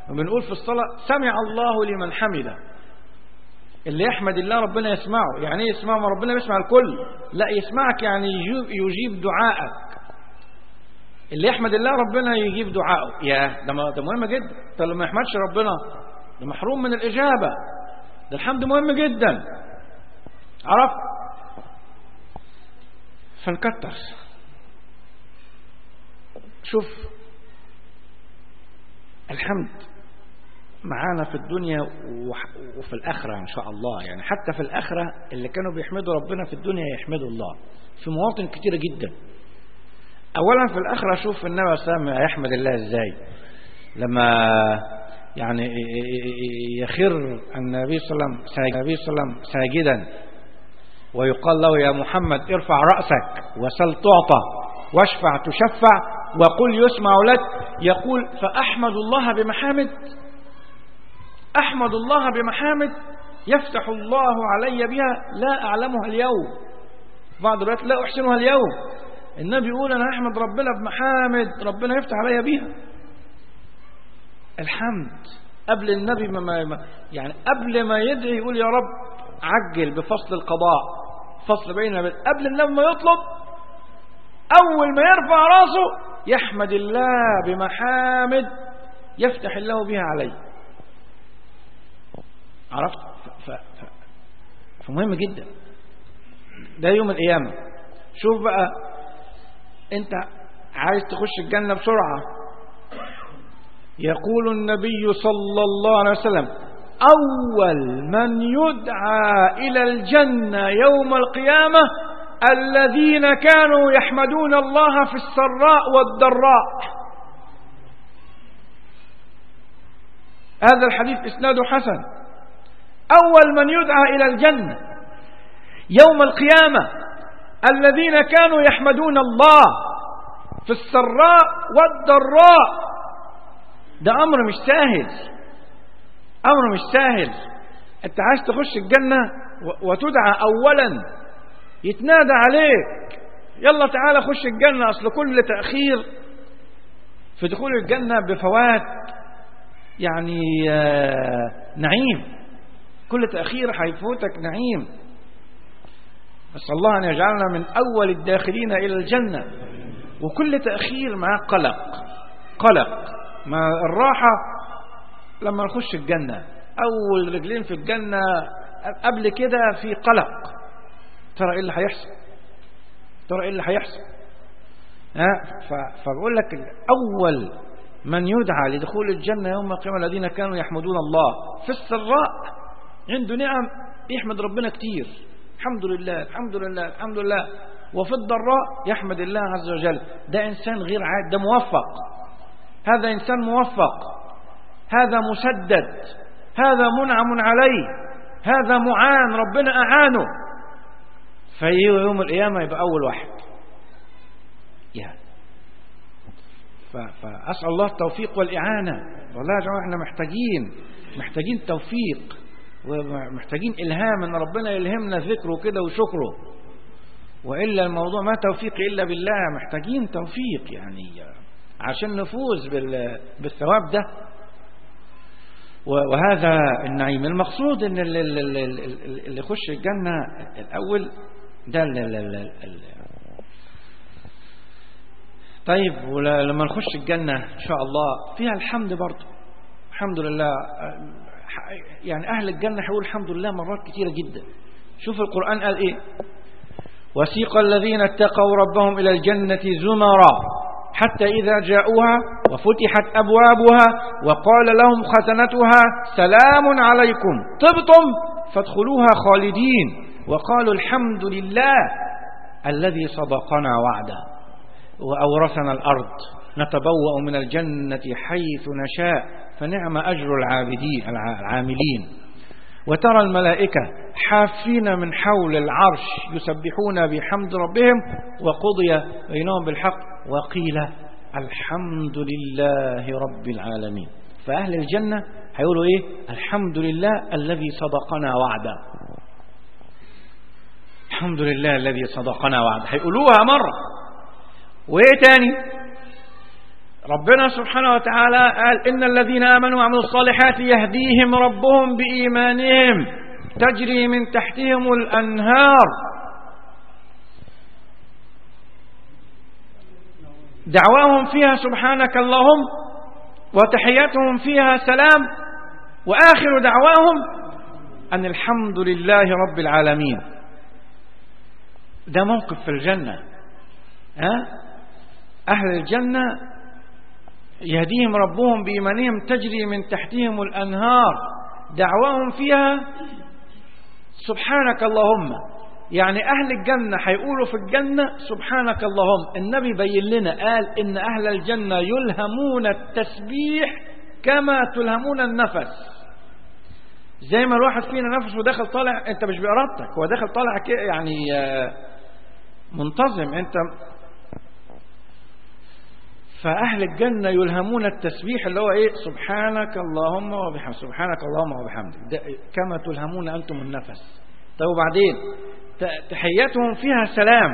وبنقول في الصلاة سمع الله لمن حمده اللي يحمد الله ربنا يسمعه يعني ايه يسمعه ما ربنا بيسمع الكل لا يسمعك يعني يجيب, يجيب دعائك اللي يحمد الله ربنا يجيب دعائه يا ده ده مهم جدا انت لما يحمدش ربنا ده محروم من الإجابة ده الحمد مهم جدا عرف فنكتر شوف الحمد معانا في الدنيا وفي الآخرة إن شاء الله يعني حتى في الآخرة اللي كانوا بيحمدوا ربنا في الدنيا يحمدوا الله في مواطن كتيرة جدا أولا في الآخرة شوف النبي صلى الله عليه وسلم يحمد الله إزاي لما يعني يخر النبي صلى الله عليه وسلم ساجدا ويقال له يا محمد ارفع رأسك وسل تعطى واشفع تشفع وقل يسمع لك يقول فأحمد الله بمحامد أحمد الله بمحامد يفتح الله علي بها لا أعلمها اليوم بعض الوقت لا أحسنها اليوم النبي يقول أنا أحمد ربنا بمحامد ربنا يفتح علي بها الحمد قبل النبي ما يعني قبل ما يدعي يقول يا رب عجل بفصل القضاء فصل بين قبل النبي ما يطلب أول ما يرفع راسه يحمد الله بمحامد يفتح الله بها عليه عرفت ف... ف... فمهم جدا ده يوم القيامة شوف بقى انت عايز تخش الجنة بسرعة يقول النبي صلى الله عليه وسلم أول من يدعى إلى الجنة يوم القيامة الذين كانوا يحمدون الله في السراء والضراء هذا الحديث إسناده حسن أول من يدعى إلى الجنة يوم القيامة الذين كانوا يحمدون الله في السراء والضراء ده أمر مش سهل أمر مش سهل أنت عايز تخش الجنة وتدعى أولا يتنادى عليك يلا تعالى خش الجنة أصل كل تأخير في دخول الجنة بفوات يعني نعيم كل تأخير هيفوتك نعيم نسأل الله أن يجعلنا من أول الداخلين إلى الجنة وكل تأخير معاه قلق قلق مع الراحة لما نخش الجنة أول رجلين في الجنة قبل كده في قلق ترى إيه اللي هيحصل ترى إيه اللي هيحصل ها فبقول لك أول من يدعى لدخول الجنة يوم القيامة الذين كانوا يحمدون الله في السراء عنده نعم يحمد ربنا كتير الحمد لله الحمد لله الحمد لله وفي الضراء يحمد الله عز وجل ده إنسان غير عاد ده موفق هذا إنسان موفق هذا مسدد هذا منعم عليه هذا معان ربنا أعانه في يوم القيامة يبقى أول واحد يعني فأسأل الله التوفيق والإعانة والله يا جماعة احنا محتاجين محتاجين توفيق ومحتاجين إلهام أن ربنا يلهمنا ذكره كده وشكره وإلا الموضوع ما توفيق إلا بالله محتاجين توفيق يعني عشان نفوز بالثواب ده وهذا النعيم المقصود ان اللي يخش الجنة الأول ده طيب ولما نخش الجنة إن شاء الله فيها الحمد برضه الحمد لله يعني أهل الجنة هيقول الحمد لله مرات كثيرة جدا شوف القرآن قال إيه وسيق الذين اتقوا ربهم إلى الجنة زمرا حتى إذا جاءوها وفتحت أبوابها وقال لهم ختنتها سلام عليكم طبتم فادخلوها خالدين وقالوا الحمد لله الذي صدقنا وعده وأورثنا الأرض نتبوأ من الجنة حيث نشاء فنعم أجر العابدين العاملين وترى الملائكة حافين من حول العرش يسبحون بحمد ربهم وقضي بينهم بالحق وقيل الحمد لله رب العالمين فأهل الجنة هيقولوا إيه الحمد لله الذي صدقنا وعدا الحمد لله الذي صدقنا وعدا هيقولوها مرة وإيه تاني ربنا سبحانه وتعالى قال إن الذين آمنوا وعملوا الصالحات يهديهم ربهم بإيمانهم تجري من تحتهم الأنهار دعواهم فيها سبحانك اللهم وتحياتهم فيها سلام وآخر دعواهم أن الحمد لله رب العالمين ده موقف في الجنة ها؟ أهل الجنة يهديهم ربهم بإيمانهم تجري من تحتهم الأنهار دعواهم فيها سبحانك اللهم يعني أهل الجنة هيقولوا في الجنة سبحانك اللهم النبي بين لنا قال إن أهل الجنة يلهمون التسبيح كما تلهمون النفس زي ما الواحد فينا نفسه داخل طالع انت مش بإرادتك هو داخل طالع كده يعني منتظم انت فأهل الجنة يلهمون التسبيح اللي هو إيه سبحانك اللهم وبحمدك سبحانك اللهم وبحمدك كما تلهمون أنتم النفس طيب وبعدين تحياتهم فيها سلام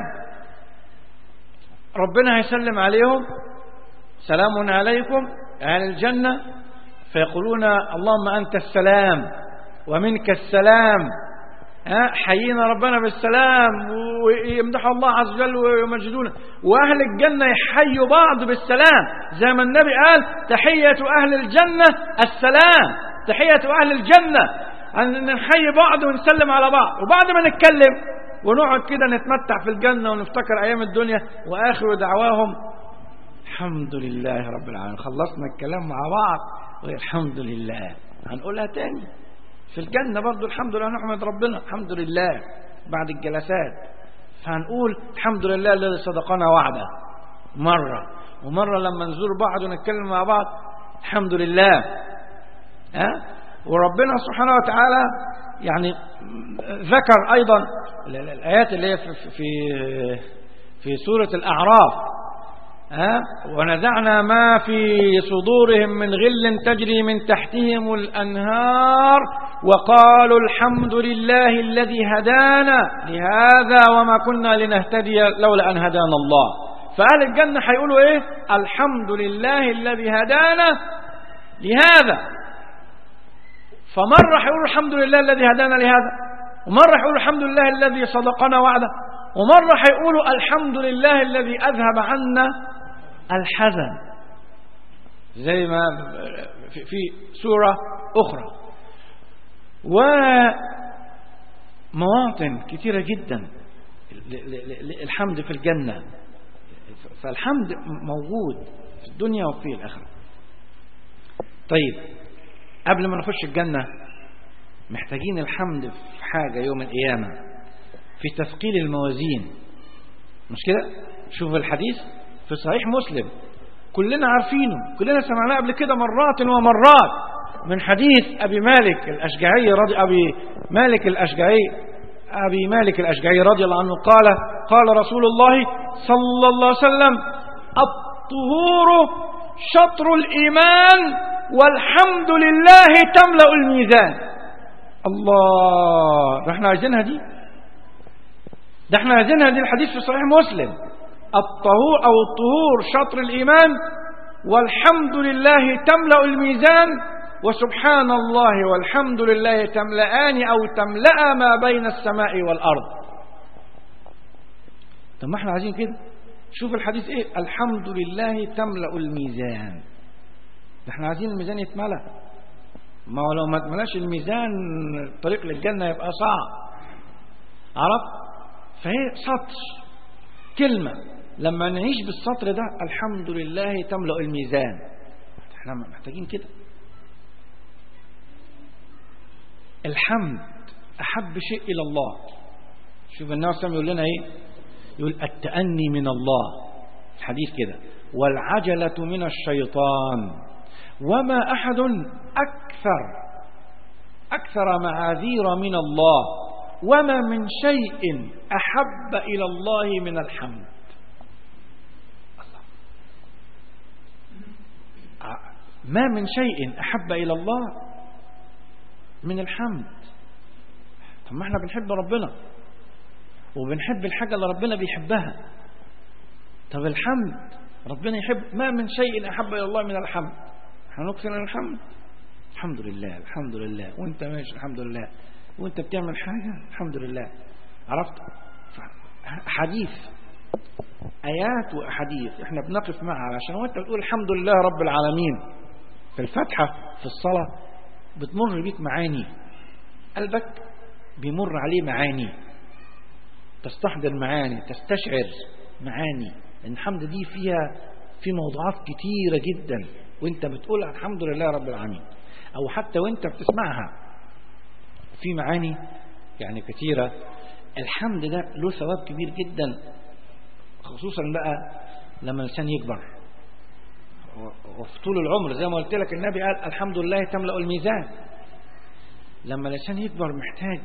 ربنا هيسلم عليهم سلام عليكم أهل الجنة فيقولون اللهم أنت السلام ومنك السلام حيينا ربنا بالسلام ويمدحوا الله عز وجل ويمجدونه وأهل الجنة يحيوا بعض بالسلام زي ما النبي قال تحية أهل الجنة السلام تحية أهل الجنة أن نحيي بعض ونسلم على بعض وبعد ما نتكلم ونقعد كده نتمتع في الجنة ونفتكر أيام الدنيا وآخر دعواهم الحمد لله رب العالمين خلصنا الكلام مع بعض والحمد لله هنقولها تاني في الجنة برضو الحمد لله نحمد ربنا الحمد لله بعد الجلسات فهنقول الحمد لله الذي صدقنا وعده مرة ومرة لما نزور بعض ونتكلم مع بعض الحمد لله ها وربنا سبحانه وتعالى يعني ذكر أيضا الآيات اللي هي في في في سورة الأعراف ها ونزعنا ما في صدورهم من غل تجري من تحتهم الأنهار وقالوا الحمد لله الذي هدانا لهذا وما كنا لنهتدي لولا أن هدانا الله فأهل الجنة هيقولوا إيه الحمد لله الذي هدانا لهذا فمرة هيقولوا الحمد لله الذي هدانا لهذا ومرة هيقولوا الحمد لله الذي صدقنا وعده ومرة هيقولوا الحمد لله الذي أذهب عنا الحزن زي ما في سورة أخرى ومواطن كثيرة جدا الحمد في الجنة فالحمد موجود في الدنيا وفي الآخرة طيب قبل ما نخش الجنة محتاجين الحمد في حاجة يوم القيامة في تثقيل الموازين مش كده شوف الحديث في صحيح مسلم كلنا عارفينه كلنا سمعناه قبل كده مرات ومرات من حديث أبي مالك الأشجعي رضي أبي مالك الأشجعي أبي مالك الأشجعي رضي الله عنه قال قال رسول الله صلى الله عليه وسلم الطهور شطر الإيمان والحمد لله تملأ الميزان الله ده احنا عايزينها دي ده احنا عايزينها دي الحديث في صحيح مسلم الطهور أو الطهور شطر الإيمان والحمد لله تملأ الميزان وسبحان الله والحمد لله تملأان أو تملأ ما بين السماء والأرض طب ما احنا عايزين كده شوف الحديث ايه الحمد لله تملأ الميزان ده احنا عايزين الميزان يتملأ ما هو لو ما اتملاش الميزان الطريق للجنة يبقى صعب عرفت فهي سطر كلمة لما نعيش بالسطر ده الحمد لله تملأ الميزان احنا محتاجين كده الحمد أحب شيء إلى الله شوف النبي صلى يقول لنا إيه يقول التأني من الله الحديث كده والعجلة من الشيطان وما أحد أكثر أكثر معاذير من الله وما من شيء أحب إلى الله من الحمد الله. ما من شيء أحب إلى الله من الحمد طب ما احنا بنحب ربنا وبنحب الحاجة اللي ربنا بيحبها طب الحمد ربنا يحب ما من شيء أحب إلى الله من الحمد هنكثر من الحمد الحمد لله الحمد لله وانت ماشي الحمد لله وانت بتعمل حاجة الحمد لله عرفت حديث آيات وأحاديث احنا بنقف معها عشان وانت بتقول الحمد لله رب العالمين في الفتحة في الصلاة بتمر بيك معاني قلبك بيمر عليه معاني تستحضر معاني تستشعر معاني ان الحمد دي فيها في موضوعات كتيرة جدا وانت بتقول الحمد لله رب العالمين او حتى وانت بتسمعها في معاني يعني كتيرة الحمد ده له ثواب كبير جدا خصوصا بقى لما الانسان يكبر وفي طول العمر زي ما قلت لك النبي قال الحمد لله تملأ الميزان لما الانسان يكبر محتاج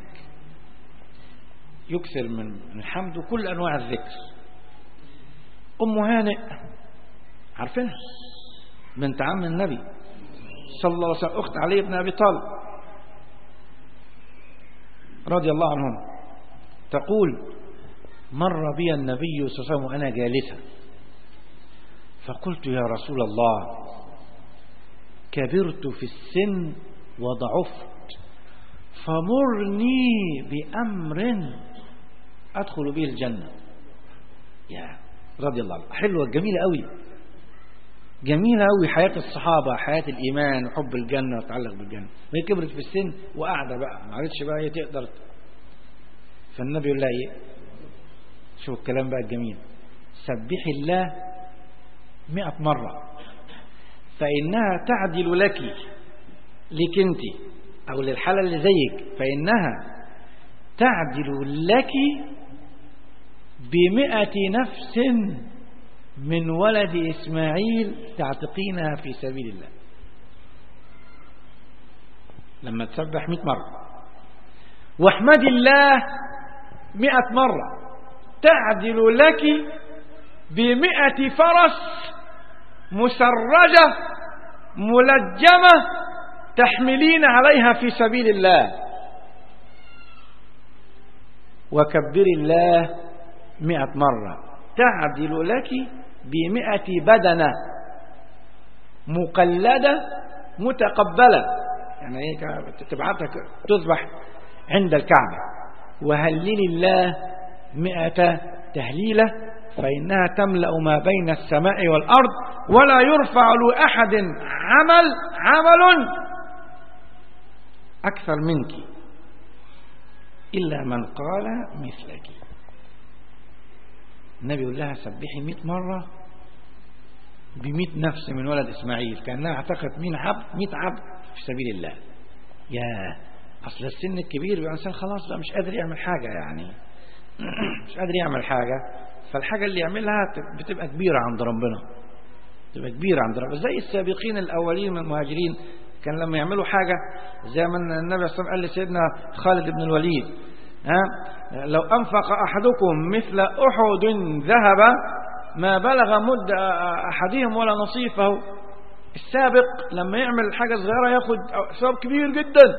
يكثر من الحمد وكل انواع الذكر ام هانئ عارفينها بنت عم النبي صلى الله عليه وسلم اخت علي بن ابي طالب رضي الله عنهم تقول مر بي النبي صلى الله عليه وسلم وانا جالسه فقلت يا رسول الله كبرت في السن وضعفت فمرني بأمر أدخل به الجنة يا رضي الله عنه حلوة جميلة قوي جميلة قوي حياة الصحابة حياة الإيمان وحب الجنة وتعلق بالجنة وهي كبرت في السن وقاعدة بقى ما عرفتش بقى هي تقدر فالنبي يقول لها إيه شوف الكلام بقى الجميل سبحي الله مئة مرة فإنها تعدل لك لك انت أو للحالة اللي زيك فإنها تعدل لك بمئة نفس من ولد إسماعيل تعتقينها في سبيل الله لما تسبح مئة مرة واحمد الله مئة مرة تعدل لك بمئة فرس مسرجة ملجمة تحملين عليها في سبيل الله وكبر الله مئة مرة تعدل لك بمئة بدنة مقلدة متقبلة يعني ايه تبعتها تذبح عند الكعبة وهلل الله مئة تهليلة فإنها تملأ ما بين السماء والأرض ولا يرفع لأحد عمل عمل أكثر منك إلا من قال مثلك النبي يقول لها سبحي مئة مرة بمئة نفس من ولد إسماعيل كأنها اعتقد مين عبد مئة عبد في سبيل الله يا أصل السن الكبير بيبقى الإنسان خلاص بقى مش قادر يعمل حاجة يعني مش قادر يعمل حاجة فالحاجة اللي يعملها بتبقى كبيرة عند ربنا تبقى كبيرة عند ربنا زي السابقين الأولين من المهاجرين كان لما يعملوا حاجة زي ما النبي صلى الله عليه وسلم قال لسيدنا خالد بن الوليد ها لو أنفق أحدكم مثل أحد ذهب ما بلغ مد أحدهم ولا نصيفه السابق لما يعمل حاجة صغيرة ياخد ثواب كبير جدا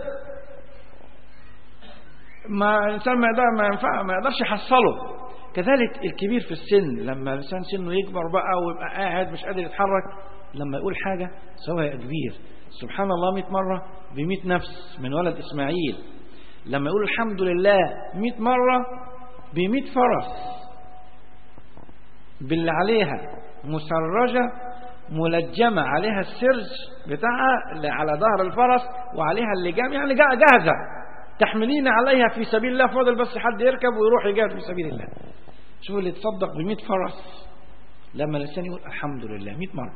ما الإنسان ما يقدر ما ينفع ما يقدرش يحصله كذلك الكبير في السن لما الإنسان سنه يكبر بقى ويبقى قاعد مش قادر يتحرك لما يقول حاجة سواء كبير سبحان الله 100 مرة ب 100 نفس من ولد إسماعيل لما يقول الحمد لله 100 مرة ب 100 فرس باللي عليها مسرجة ملجمة عليها السرج بتاعها اللي على ظهر الفرس وعليها اللجام يعني جاهزة تحملين عليها في سبيل الله فاضل بس حد يركب ويروح يجاهد في سبيل الله شوف اللي تصدق ب 100 فرس لما الإنسان يقول الحمد لله 100 مرة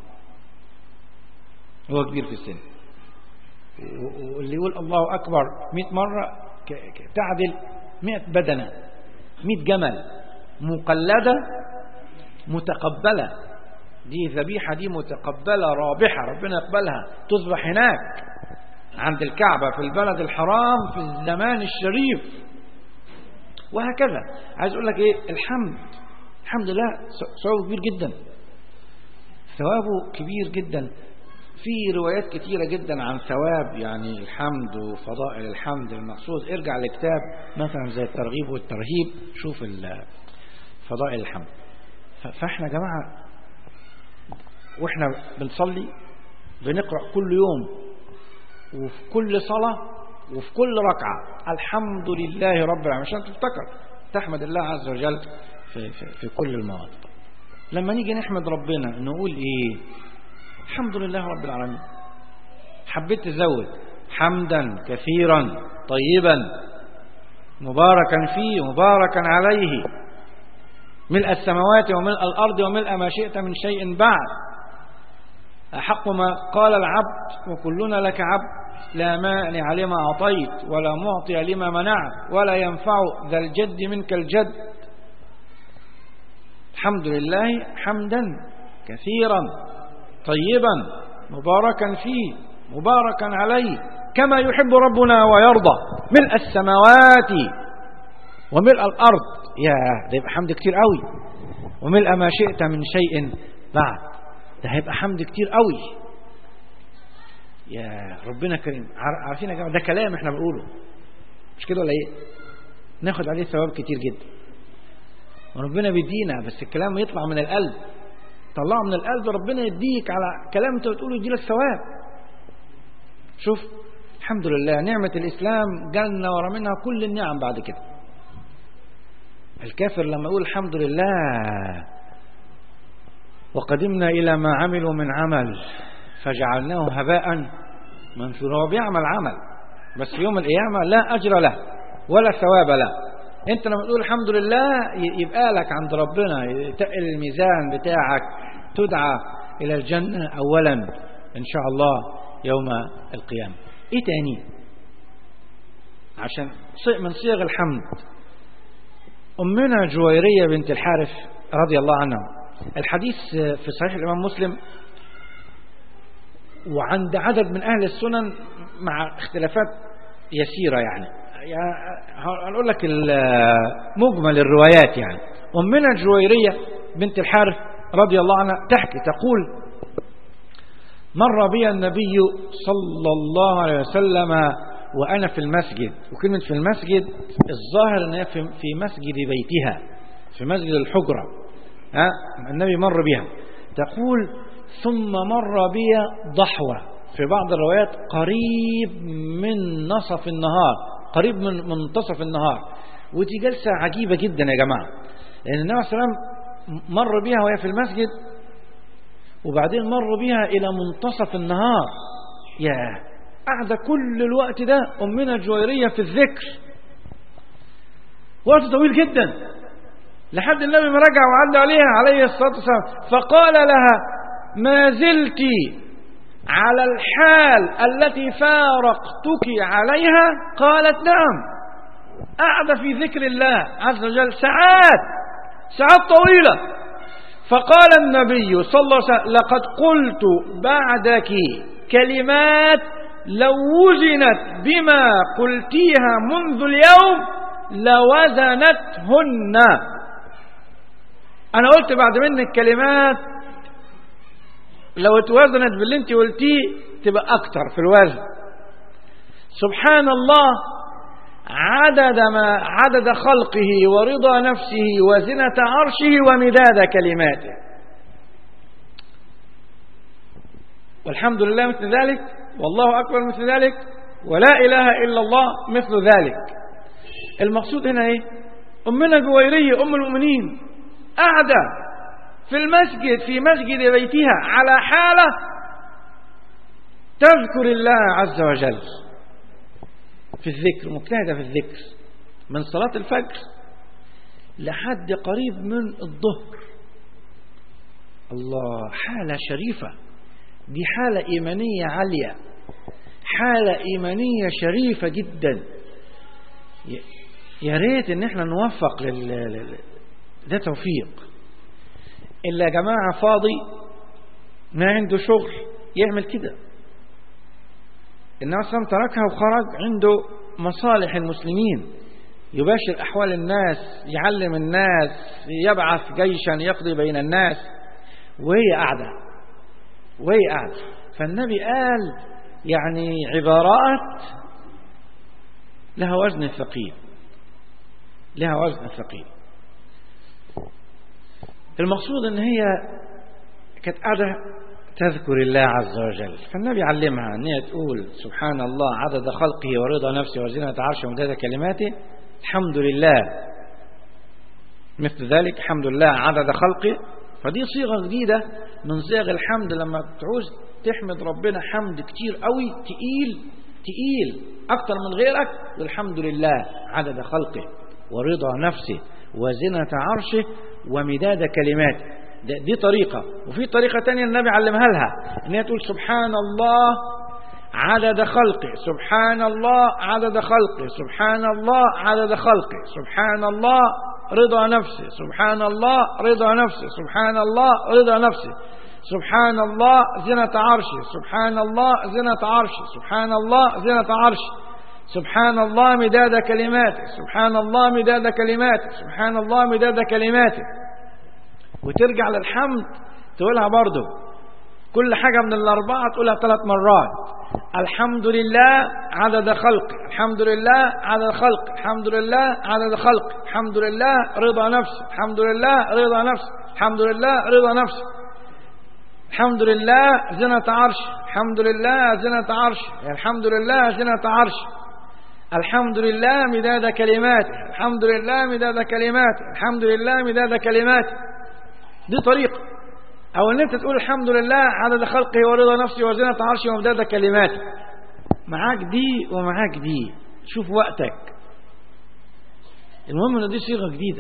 هو كبير في السن واللي يقول الله أكبر 100 مرة تعدل 100 بدنة 100 جمل مقلدة متقبلة دي ذبيحة دي متقبلة رابحة ربنا يقبلها تذبح هناك عند الكعبة في البلد الحرام في الزمان الشريف وهكذا عايز اقول لك ايه الحمد الحمد لله ثوابه كبير جدا ثوابه كبير جدا في روايات كتيرة جدا عن ثواب يعني الحمد وفضائل الحمد المقصود ارجع لكتاب مثلا زي الترغيب والترهيب شوف فضائل الحمد فاحنا يا جماعة واحنا بنصلي بنقرأ كل يوم وفي كل صلاة وفي كل ركعة الحمد لله رب العالمين عشان تفتكر تحمد الله عز وجل في, في, في كل المواضع لما نيجي نحمد ربنا نقول ايه الحمد لله رب العالمين حبيت تزود حمدا كثيرا طيبا مباركا فيه مباركا عليه ملء السماوات وملء الأرض وملء ما شئت من شيء بعد أحق ما قال العبد وكلنا لك عبد لا مانع لما أعطيت ولا معطي لما منعت ولا ينفع ذا الجد منك الجد الحمد لله حمدا كثيرا طيبا مباركا فيه مباركا عليه كما يحب ربنا ويرضى ملء السماوات وملء الأرض يا ده يبقى حمد كتير قوي وملء ما شئت من شيء بعد ده هيبقى حمد كتير قوي يا ربنا كريم عارفين يا جماعه ده كلام احنا بنقوله مش كده ولا ايه ناخد عليه ثواب كتير جدا وربنا بيدينا بس الكلام يطلع من القلب طلعه من القلب ربنا يديك على كلام انت بتقوله يديلك ثواب شوف الحمد لله نعمة الإسلام جالنا ورا منها كل النعم بعد كده الكافر لما يقول الحمد لله وقدمنا إلى ما عملوا من عمل فجعلناه هباء منثورا هو بيعمل عمل بس في يوم القيامة لا أجر له ولا ثواب له انت لما تقول الحمد لله يبقى لك عند ربنا يتقل الميزان بتاعك تدعى إلى الجنة أولا إن شاء الله يوم القيامة إيه تاني عشان من صيغ الحمد أمنا جويرية بنت الحارث رضي الله عنها الحديث في صحيح الإمام مسلم وعند عدد من أهل السنن مع اختلافات يسيرة يعني, يعني هنقول لك مجمل الروايات يعني أمنا الجويرية بنت الحارث رضي الله عنها تحكي تقول مر بي النبي صلى الله عليه وسلم وأنا في المسجد وكلمة في المسجد الظاهر أنها في مسجد بيتها في مسجد الحجرة ها النبي مر بها تقول ثم مر بي ضحوة في بعض الروايات قريب من نصف النهار قريب من منتصف النهار ودي جلسة عجيبة جدا يا جماعة لأن النبي صلى الله عليه وسلم مر بها وهي في المسجد وبعدين مر بها إلى منتصف النهار يا قاعدة كل الوقت ده أمنا الجويرية في الذكر وقت طويل جدا لحد النبي ما رجع وعدى عليها عليه الصلاة والسلام فقال لها ما زلت على الحال التي فارقتك عليها قالت نعم قاعدة في ذكر الله عز وجل ساعات ساعات طويلة فقال النبي صلى الله عليه وسلم لقد قلت بعدك كلمات لو وزنت بما قلتيها منذ اليوم لوزنتهن أنا قلت بعد منك كلمات لو اتوزنت باللي انت قلتيه تبقى أكتر في الوزن سبحان الله عدد ما عدد خلقه ورضا نفسه وزنة عرشه ومداد كلماته والحمد لله مثل ذلك والله أكبر مثل ذلك ولا إله إلا الله مثل ذلك المقصود هنا إيه أمنا جويرية أم المؤمنين قاعدة في المسجد في مسجد بيتها على حالة تذكر الله عز وجل في الذكر مجتهدة في الذكر من صلاة الفجر لحد قريب من الظهر الله حالة شريفة دي حالة إيمانية عالية حالة إيمانية شريفة جدا يا ريت ان احنا نوفق لل ده توفيق الا يا جماعة فاضي ما عنده شغل يعمل كده النبي صلى الله عليه وسلم تركها وخرج عنده مصالح المسلمين يباشر أحوال الناس يعلم الناس يبعث جيشا يقضي بين الناس وهي قاعدة وهي قاعدة فالنبي قال يعني عبارات لها وزن ثقيل لها وزن ثقيل المقصود ان هي كانت قاعدة تذكر الله عز وجل فالنبي علمها أن هي تقول سبحان الله عدد خلقه ورضا نفسه وزنة عرشه ومداد كلماته الحمد لله مثل ذلك الحمد لله عدد خلقه فدي صيغة جديدة من صيغ الحمد لما تعوز تحمد ربنا حمد كتير قوي تقيل تقيل أكتر من غيرك الحمد لله عدد خلقه ورضا نفسه وزنة عرشه ومداد كلماته دي طريقة وفي طريقة تانية النبي علمها لها ان هي تقول سبحان الله عدد خلقه سبحان الله عدد خلقه سبحان الله عدد خلقه سبحان الله رضا نفسه سبحان الله رضا نفسه سبحان الله رضا نفسه سبحان الله زنة عرشه سبحان الله زنة عرشه سبحان الله زنة عرشه سبحان الله مداد كلماته سبحان الله مداد كلماته سبحان الله مداد كلماته وترجع للحمد تقولها برضه كل حاجة من الأربعة تقولها ثلاث مرات الحمد لله عدد خلق الحمد لله عدد خلق الحمد لله عدد خلق الحمد لله رضا نفس الحمد لله رضا نفس الحمد لله رضا نفس الحمد لله زنة عرش الحمد لله زنة عرش الحمد لله زنة عرش الحمد لله مداد كلماته الحمد لله مداد كلماته الحمد لله مداد كلماته دي طريقة أو أن أنت تقول الحمد لله عدد خلقه ورضا نفسه وزنة عرشه ومداد كلماته معاك دي ومعاك دي شوف وقتك المهم ان دي صيغة جديدة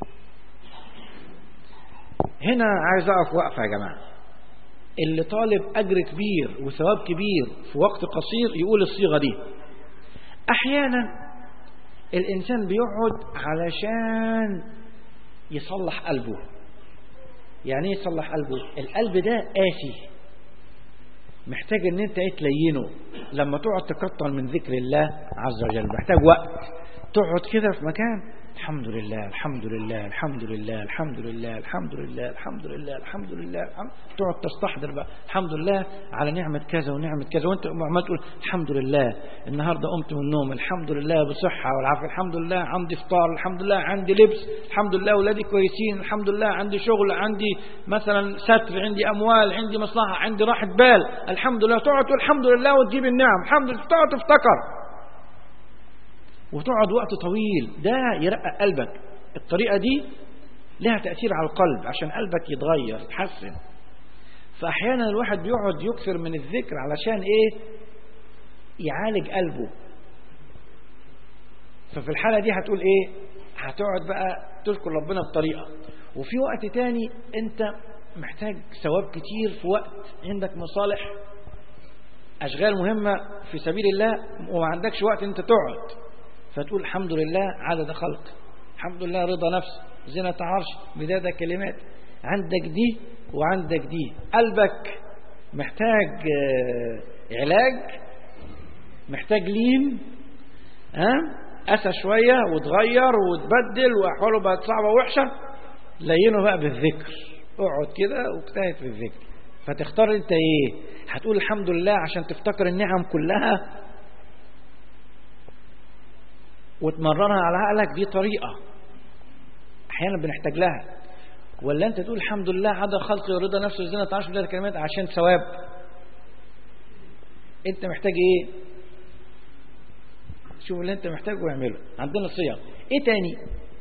هنا عايز أقف وقفة يا جماعة اللي طالب أجر كبير وثواب كبير في وقت قصير يقول الصيغة دي أحيانا الإنسان بيقعد علشان يصلح قلبه يعني ايه يصلح قلبه القلب ده قاسي محتاج ان انت ايه تلينه لما تقعد تكتر من ذكر الله عز وجل محتاج وقت تقعد كده في مكان الحمد لله الحمد لله الحمد لله الحمد لله الحمد لله الحمد لله الحمد لله الحمد تقعد تستحضر بقى الحمد لله على نعمة كذا ونعمة كذا وانت عمال تقول الحمد لله النهارده قمت من النوم الحمد لله بصحة والعافية الحمد لله عندي فطار الحمد لله عندي لبس الحمد لله اولادي كويسين الحمد لله عندي شغل عندي مثلا ستر عندي اموال عندي مصلحة عندي راحة بال الحمد لله تقعد تقول الحمد لله وتجيب النعم الحمد لله تقعد تفتكر وتقعد وقت طويل ده يرقق قلبك الطريقة دي لها تأثير على القلب عشان قلبك يتغير يتحسن فأحيانا الواحد بيقعد يكثر من الذكر علشان إيه يعالج قلبه ففي الحالة دي هتقول إيه هتقعد بقى تذكر ربنا بطريقة وفي وقت تاني أنت محتاج ثواب كتير في وقت عندك مصالح أشغال مهمة في سبيل الله وما عندكش وقت أنت تقعد فتقول الحمد لله عدد خلق الحمد لله رضا نفس زنة عرش مداد كلمات عندك دي وعندك دي قلبك محتاج علاج محتاج لين ها قسى شوية وتغير وتبدل وأحواله بقت صعبة ووحشة لينه بقى بالذكر اقعد كده واجتهد في الذكر فتختار انت ايه هتقول الحمد لله عشان تفتكر النعم كلها وتمررها على عقلك دي طريقة أحيانا بنحتاج لها ولا أنت تقول الحمد لله عدد خلقي ورضا نفسه وزينة عشر بداية الكلمات عشان ثواب أنت محتاج إيه شوف اللي أنت محتاجه واعمله عندنا صيغ إيه تاني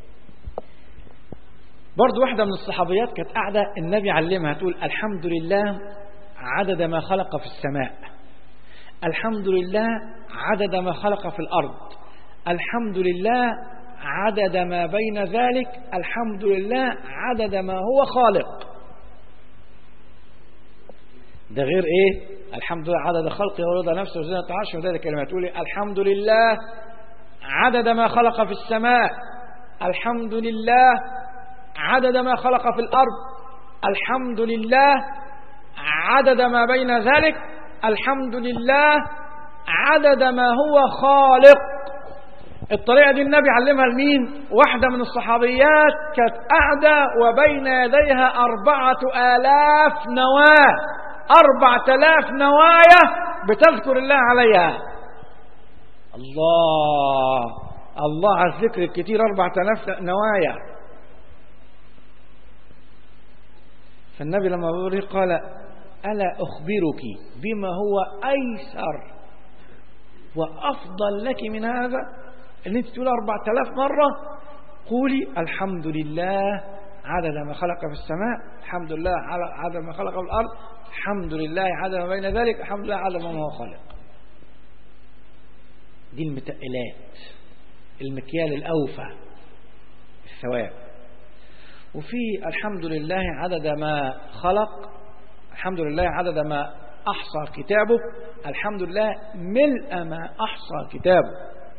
برضو واحدة من الصحابيات كانت قاعدة النبي علمها تقول الحمد لله عدد ما خلق في السماء الحمد لله عدد ما خلق في الأرض الحمد لله عدد ما بين ذلك الحمد لله عدد ما هو خالق ده غير ايه الحمد لله عدد خلقه ورضا نفسه وزنة عرشه وذلك كلمات تقول الحمد لله عدد ما خلق في السماء الحمد لله عدد ما خلق في الأرض الحمد لله عدد ما بين ذلك الحمد لله عدد ما هو خالق الطريقة دي النبي علمها لمين واحدة من الصحابيات كانت قاعدة وبين يديها أربعة آلاف نواة أربعة آلاف نوايا بتذكر الله عليها الله الله على الذكر الكتير أربعة آلاف نوايا فالنبي لما بيقول قال ألا أخبرك بما هو أيسر وأفضل لك من هذا أن أنت تقول أربعة آلاف مرة قولي الحمد لله عدد ما خلق في السماء الحمد لله عدد ما خلق في الأرض الحمد لله عدد ما بين ذلك الحمد لله عدد ما هو خلق دي المتقلات المكيال الأوفى الثواب وفي الحمد لله عدد ما خلق الحمد لله عدد ما أحصى كتابه الحمد لله ملء ما أحصى كتابه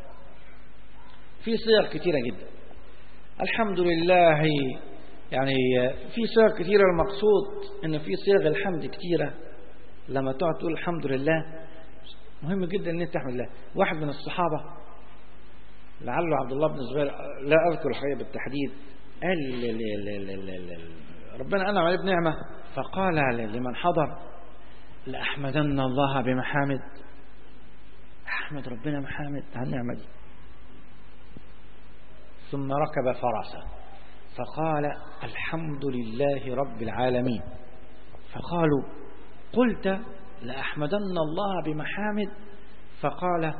في صيغ كثيرة جدا الحمد لله يعني في صيغ كثيرة المقصود ان في صيغ الحمد كثيرة لما تقعد تقول الحمد لله مهم جدا ان انت تحمد الله واحد من الصحابة لعله عبد الله بن الزبير لا اذكر الحقيقة بالتحديد قال ربنا انعم عليه بنعمة فقال لمن حضر لأحمدن الله بمحامد أحمد ربنا محامد على النعمة دي ثم ركب فرسه فقال الحمد لله رب العالمين فقالوا قلت لأحمدن الله بمحامد فقال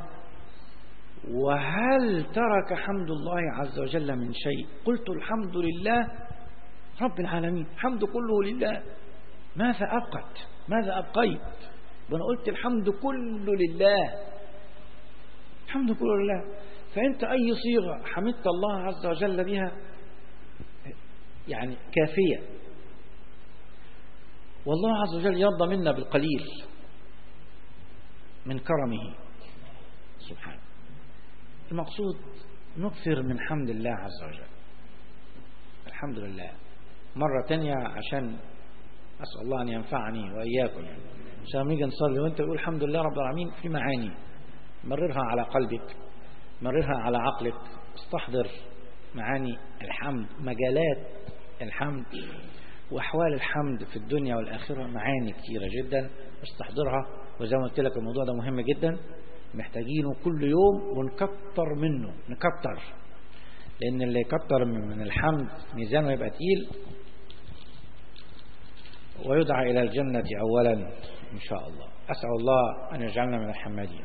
وهل ترك حمد الله عز وجل من شيء قلت الحمد لله رب العالمين الحمد كله لله ماذا أبقت ماذا أبقيت وأنا قلت الحمد كله لله الحمد كله لله فأنت أي صيغة حمدت الله عز وجل بها يعني كافية والله عز وجل يرضى منا بالقليل من كرمه سبحانه المقصود نكثر من حمد الله عز وجل الحمد لله مرة تانية عشان أسأل الله أن ينفعني وإياكم عشان نيجي نصلي وأنت تقول الحمد لله رب العالمين في معاني مررها على قلبك مررها على عقلك استحضر معاني الحمد مجالات الحمد وأحوال الحمد في الدنيا والآخرة معاني كثيرة جدا استحضرها وزي ما قلت لك الموضوع ده مهم جدا محتاجينه كل يوم ونكتر منه نكتر لأن اللي يكتر من الحمد ميزانه يبقى تقيل ويدعى إلى الجنة أولا إن شاء الله أسأل الله أن يجعلنا من الحمادين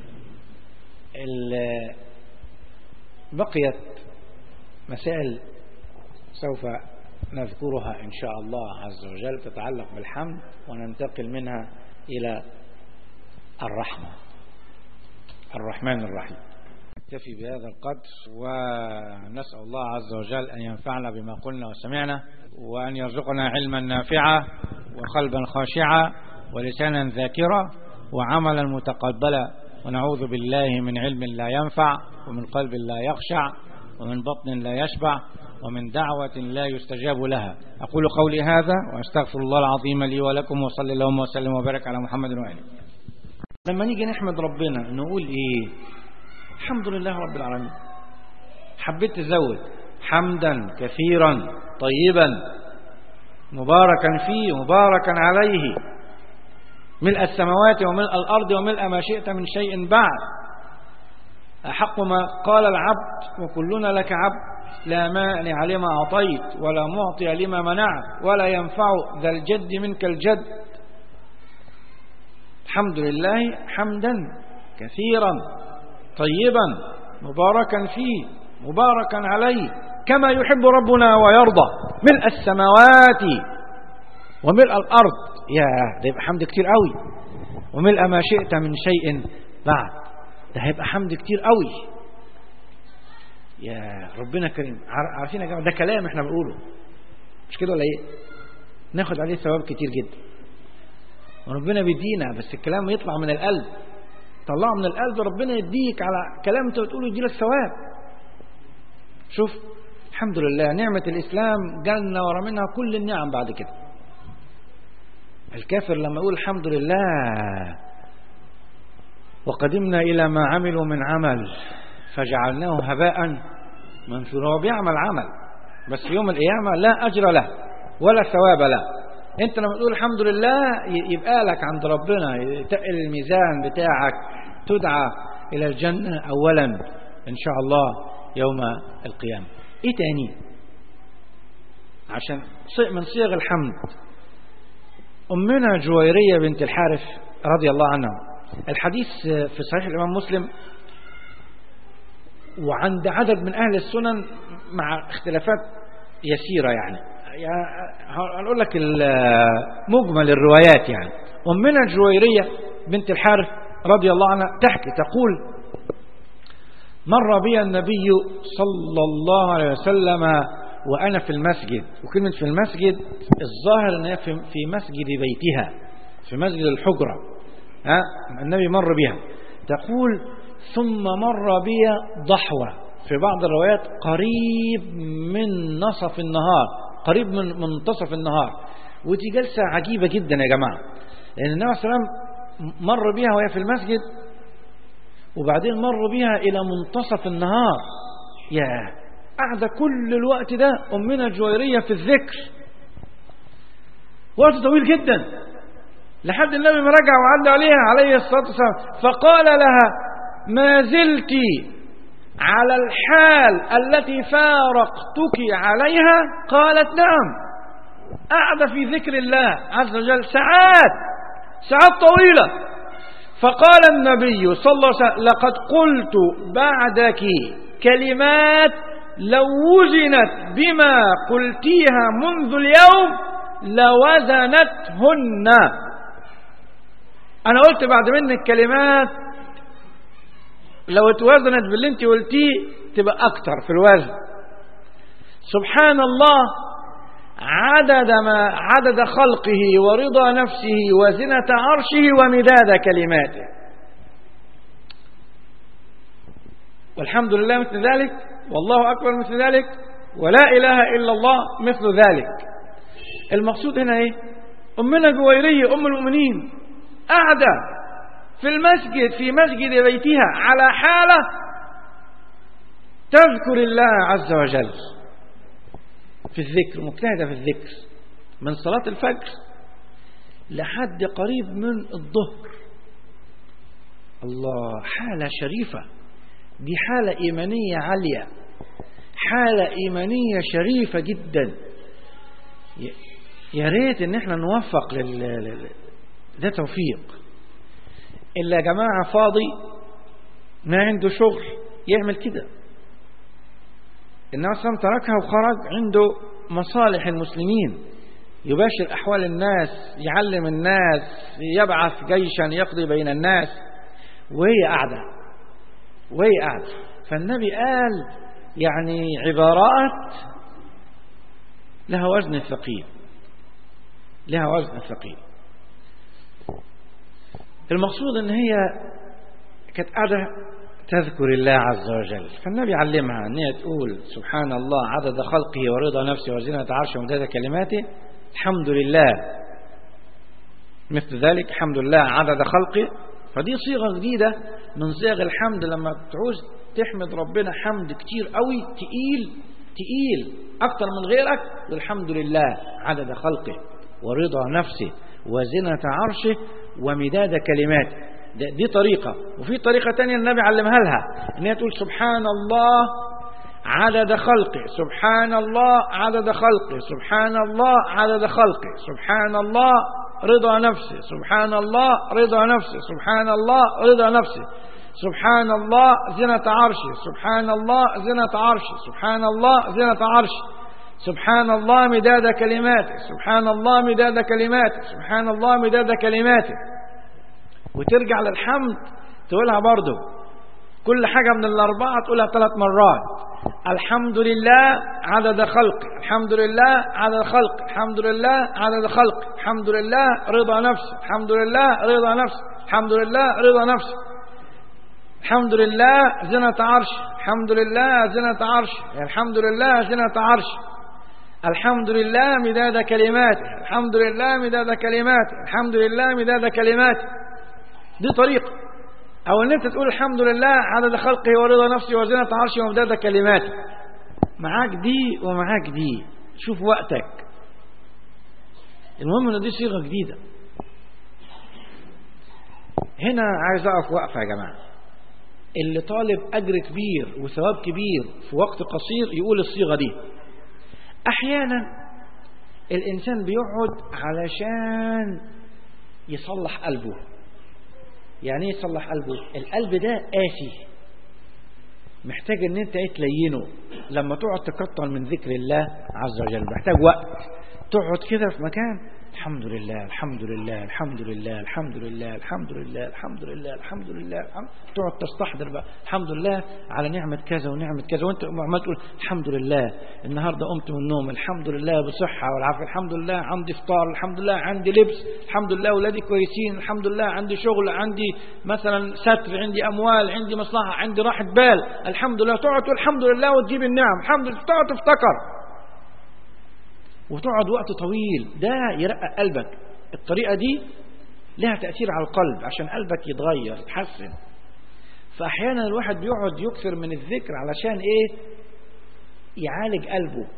بقيت مسائل سوف نذكرها إن شاء الله عز وجل تتعلق بالحمد وننتقل منها إلى الرحمة الرحمن الرحيم نكتفي بهذا القدر ونسأل الله عز وجل أن ينفعنا بما قلنا وسمعنا وأن يرزقنا علما نافعا وقلبا خاشعا ولسانا ذاكرا وعملا متقبلا ونعوذ بالله من علم لا ينفع ومن قلب لا يخشع ومن بطن لا يشبع ومن دعوة لا يستجاب لها أقول قولي هذا وأستغفر الله العظيم لي ولكم وصلى اللهم وسلم وبارك على محمد وآله لما نيجي نحمد ربنا نقول إيه الحمد لله رب العالمين حبيت تزود حمدا كثيرا طيبا مباركا فيه مباركا عليه ملء السماوات وملء الأرض وملء ما شئت من شيء بعد أحق ما قال العبد وكلنا لك عبد لا مانع لما أعطيت ولا معطي لما منعت ولا ينفع ذا الجد منك الجد الحمد لله حمدا كثيرا طيبا مباركا فيه مباركا عليه كما يحب ربنا ويرضى ملء السماوات وملء الأرض يا ده يبقى حمد كتير قوي وملء ما شئت من شيء بعد ده هيبقى حمد كتير قوي يا ربنا كريم عارفين يا جماعه ده كلام احنا بنقوله مش كده ولا ايه ناخد عليه ثواب كتير جدا وربنا بيدينا بس الكلام يطلع من القلب طلعه من القلب ربنا يديك على كلام انت بتقوله يديلك ثواب شوف الحمد لله نعمة الإسلام جالنا ورا منها كل النعم بعد كده الكافر لما يقول الحمد لله وقدمنا إلى ما عملوا من عمل فجعلناه هباء منثورا هو بيعمل عمل بس يوم القيامة لا أجر له ولا ثواب له انت لما تقول الحمد لله يبقى لك عند ربنا يتقل الميزان بتاعك تدعى إلى الجنة أولا إن شاء الله يوم القيامة إيه تاني عشان من صيغ الحمد أمنا جويرية بنت الحارث رضي الله عنها الحديث في صحيح الإمام مسلم وعند عدد من أهل السنن مع اختلافات يسيرة يعني, يعني هنقول لك مجمل الروايات يعني أمنا جويرية بنت الحارث رضي الله عنها تحكي تقول مر بي النبي صلى الله عليه وسلم وأنا في المسجد وكلمة في المسجد الظاهر أنها في مسجد بيتها في مسجد الحجرة ها النبي مر بها تقول ثم مر بي ضحوة في بعض الروايات قريب من نصف النهار قريب من منتصف النهار ودي جلسة عجيبة جدا يا جماعة لأن النبي صلى الله عليه وسلم مر بها وهي في المسجد وبعدين مر بها إلى منتصف النهار يا قاعدة كل الوقت ده أمنا جويرية في الذكر وقت طويل جدا لحد النبي ما رجع وعدى عليها عليه الصلاة والسلام فقال لها ما زلت على الحال التي فارقتك عليها قالت نعم قاعدة في ذكر الله عز وجل ساعات ساعات طويلة فقال النبي صلى الله عليه وسلم لقد قلت بعدك كلمات لو وزنت بما قلتيها منذ اليوم لوزنتهن أنا قلت بعد منك كلمات لو اتوزنت باللي انت قلتيه تبقى أكتر في الوزن سبحان الله عدد ما عدد خلقه ورضا نفسه وزنة عرشه ومداد كلماته والحمد لله مثل ذلك والله أكبر مثل ذلك ولا إله إلا الله مثل ذلك المقصود هنا إيه أمنا جويرية أم المؤمنين قاعدة في المسجد في مسجد بيتها على حالة تذكر الله عز وجل في الذكر مجتهدة في الذكر من صلاة الفجر لحد قريب من الظهر الله حالة شريفة دي حالة إيمانية عالية حالة إيمانية شريفة جدا يا ريت ان احنا نوفق لل ده توفيق الا يا جماعة فاضي ما عنده شغل يعمل كده النبي صلى الله عليه وسلم تركها وخرج عنده مصالح المسلمين يباشر أحوال الناس يعلم الناس يبعث جيشا يقضي بين الناس وهي قاعدة وهي قاعدة فالنبي قال يعني عبارات لها وزن ثقيل لها وزن ثقيل المقصود ان هي كانت قاعدة تذكر الله عز وجل فالنبي علمها أن هي تقول سبحان الله عدد خلقه ورضا نفسه وزنة عرشه ومداد كلماته الحمد لله مثل ذلك الحمد لله عدد خلقه فدي صيغة جديدة من صيغ الحمد لما تعوز تحمد ربنا حمد كتير قوي تقيل تقيل أكتر من غيرك الحمد لله عدد خلقه ورضا نفسه وزنة عرشه ومداد كلماته دي طريقة وفي طريقة تانية النبي علمها لها ان هي تقول سبحان الله عدد خلقه سبحان الله عدد خلقه سبحان الله عدد خلقه سبحان الله رضا نفسه سبحان الله رضا نفسه سبحان الله رضا نفسه سبحان الله زنة عرشه سبحان الله زنة عرشه سبحان الله زنة عرشه سبحان الله مداد كلماته سبحان الله مداد كلماته سبحان الله مداد كلماته وترجع للحمد تقولها برضه كل حاجة من الأربعة تقولها ثلاث مرات الحمد لله عدد خلق الحمد لله عدد خلق الحمد لله عدد خلق الحمد لله رضا نفس الحمد لله رضا نفس الحمد لله رضا نفس الحمد لله زنة عرش الحمد لله زنة عرش الحمد لله زنة عرش الحمد لله مداد كلماته الحمد لله مداد كلماته الحمد لله مداد كلماته دي طريقة أو أن أنت تقول الحمد لله عدد خلقه ورضا نفسه وزنة عرشه ومداد كلماته معاك دي ومعاك دي شوف وقتك المهم ان دي صيغة جديدة هنا عايز أقف وقفة يا جماعة اللي طالب أجر كبير وثواب كبير في وقت قصير يقول الصيغة دي أحيانا الإنسان بيقعد علشان يصلح قلبه يعني ايه يصلح قلبه القلب ده قاسي محتاج ان انت ايه تلينه لما تقعد تكتر من ذكر الله عز وجل محتاج وقت تقعد كده في مكان الحمد لله الحمد لله الحمد لله الحمد لله الحمد لله الحمد لله الحمد لله الحمد تقعد تستحضر بقى الحمد لله على نعمة كذا ونعمة كذا وانت عمال تقول الحمد لله النهارده قمت من النوم الحمد لله بصحة والعافية الحمد لله عندي فطار الحمد لله عندي لبس الحمد لله اولادي كويسين الحمد لله عندي شغل عندي مثلا ستر عندي اموال عندي مصلحة عندي راحة بال الحمد لله تقعد تقول الحمد لله وتجيب النعم الحمد لله تقعد تفتكر وتقعد وقت طويل ده يرقق قلبك الطريقة دي لها تأثير على القلب عشان قلبك يتغير يتحسن فأحيانا الواحد بيقعد يكثر من الذكر علشان إيه يعالج قلبه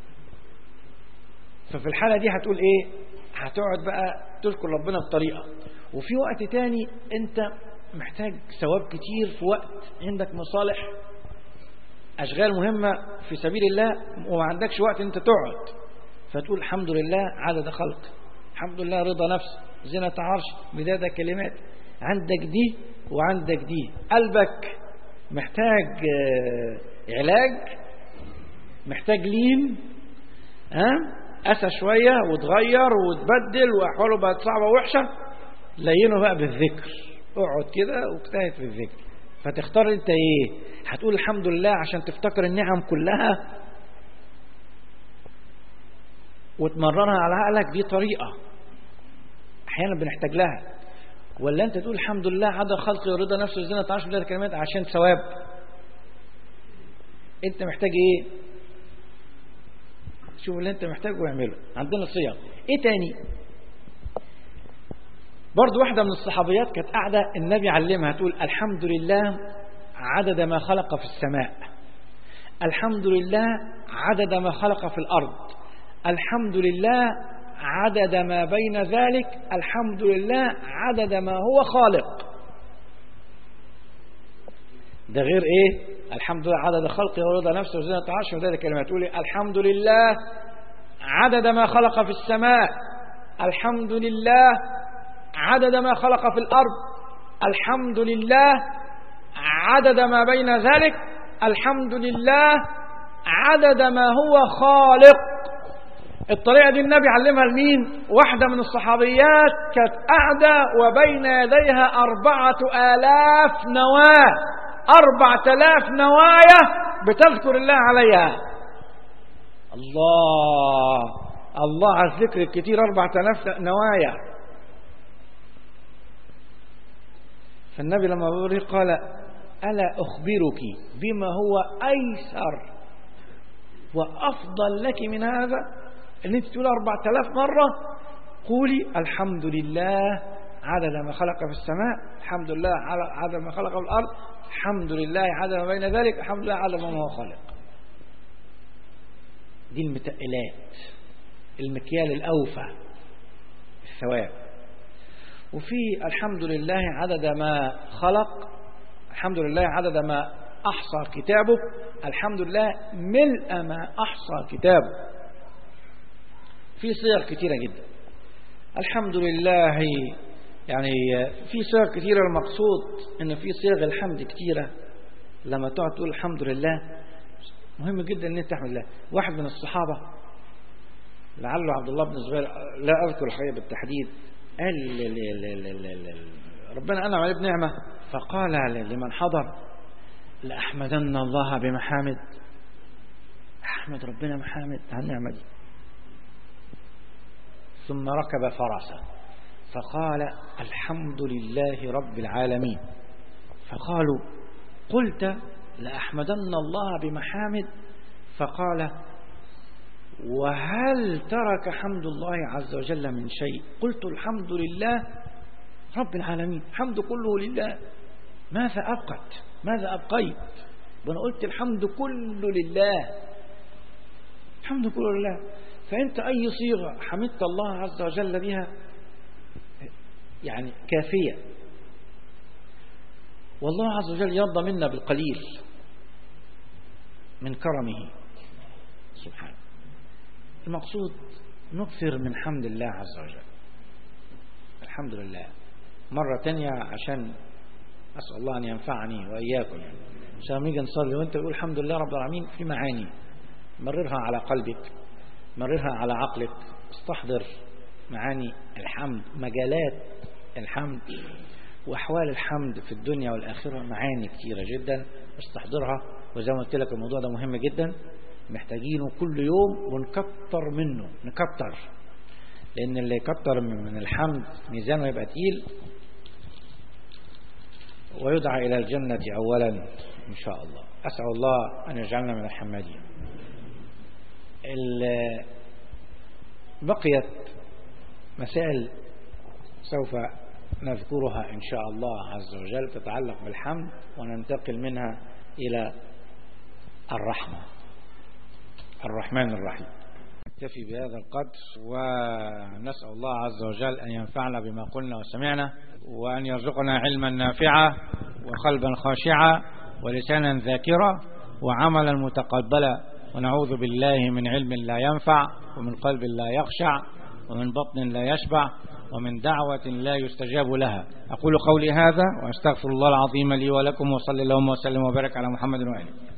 ففي الحالة دي هتقول إيه هتقعد بقى تذكر ربنا بطريقة وفي وقت تاني أنت محتاج ثواب كتير في وقت عندك مصالح أشغال مهمة في سبيل الله وما عندكش وقت أنت تقعد فتقول الحمد لله عدد خلق الحمد لله رضا نفس زينة عرش مداد كلمات عندك دي وعندك دي قلبك محتاج علاج محتاج لين ها قسى شوية وتغير وتبدل وأحواله بقت صعبة ووحشة لينه بقى بالذكر اقعد كده واجتهد في الذكر فتختار انت ايه هتقول الحمد لله عشان تفتكر النعم كلها وتمررها على عقلك دي طريقة أحيانا بنحتاج لها ولا أنت تقول الحمد لله عدد خلقي ورضا نفسي وزينة عرش بالله الكلمات عشان ثواب أنت محتاج إيه؟ شوف اللي أنت محتاجه واعمله عندنا صيغ إيه تاني؟ برضو واحدة من الصحابيات كانت قاعدة النبي علمها تقول الحمد لله عدد ما خلق في السماء الحمد لله عدد ما خلق في الأرض الحمد لله عدد ما بين ذلك الحمد لله عدد ما هو خالق ده غير ايه الحمد لله عدد خلقه ورضا نفسه وزنة عرشه وذلك كلمة تقول الحمد لله عدد ما خلق في السماء الحمد لله عدد ما خلق في الأرض الحمد لله عدد ما بين ذلك الحمد لله عدد ما هو خالق الطريقة دي النبي علمها لمين واحدة من الصحابيات كانت قاعدة وبين يديها أربعة آلاف نواة أربعة آلاف نوايا بتذكر الله عليها الله الله على الذكر الكتير أربعة آلاف نوايا فالنبي لما بيقول قال ألا أخبرك بما هو أيسر وأفضل لك من هذا ان انت تقول 4000 مرة قولي الحمد لله عدد ما خلق في السماء الحمد لله عدد ما خلق في الأرض الحمد لله عدد ما بين ذلك الحمد لله عدد ما هو خالق دي المتقلات المكيال الأوفى الثواب وفي الحمد لله عدد ما خلق الحمد لله عدد ما أحصى كتابه الحمد لله ملء ما أحصى كتابه في صيغ كثيرة جدا الحمد لله يعني في صيغ كثيرة المقصود ان في صيغ الحمد كثيرة لما تقعد تقول الحمد لله مهم جدا ان انت تحمد الله واحد من الصحابة لعله عبد الله بن الزبير لا اذكر الحقيقة بالتحديد قال ربنا انعم عليه بنعمة فقال لمن حضر لأحمدن الله بمحامد أحمد ربنا محامد على النعمة دي ثم ركب فرسه فقال الحمد لله رب العالمين فقالوا قلت لأحمدن الله بمحامد فقال وهل ترك حمد الله عز وجل من شيء قلت الحمد لله رب العالمين الحمد كله لله ماذا أبقت ماذا أبقيت وأنا قلت الحمد كله لله الحمد كله لله فأنت أي صيغة حمدت الله عز وجل بها يعني كافية والله عز وجل يرضى منا بالقليل من كرمه سبحانه المقصود نكثر من حمد الله عز وجل الحمد لله مرة تانية عشان أسأل الله أن ينفعني وإياكم عشان نيجي نصلي وأنت تقول الحمد لله رب العالمين في معاني مررها على قلبك مررها على عقلك استحضر معاني الحمد مجالات الحمد وأحوال الحمد في الدنيا والآخرة معاني كثيرة جدا استحضرها وزي ما قلت لك الموضوع ده مهم جدا محتاجينه كل يوم ونكتر منه نكتر لأن اللي يكتر من الحمد ميزانه يبقى تقيل ويدعى إلى الجنة أولا إن شاء الله أسأل الله أن يجعلنا من الحمادين بقيت مسائل سوف نذكرها إن شاء الله عز وجل تتعلق بالحمد وننتقل منها إلى الرحمة الرحمن الرحيم نكتفي بهذا القدر ونسأل الله عز وجل أن ينفعنا بما قلنا وسمعنا وأن يرزقنا علما نافعا وقلبا خاشعا ولسانا ذاكرا وعملا متقبلا ونعوذ بالله من علم لا ينفع ومن قلب لا يخشع ومن بطن لا يشبع ومن دعوة لا يستجاب لها أقول قولي هذا وأستغفر الله العظيم لي ولكم وصلى اللهم وسلم وبارك على محمد وآله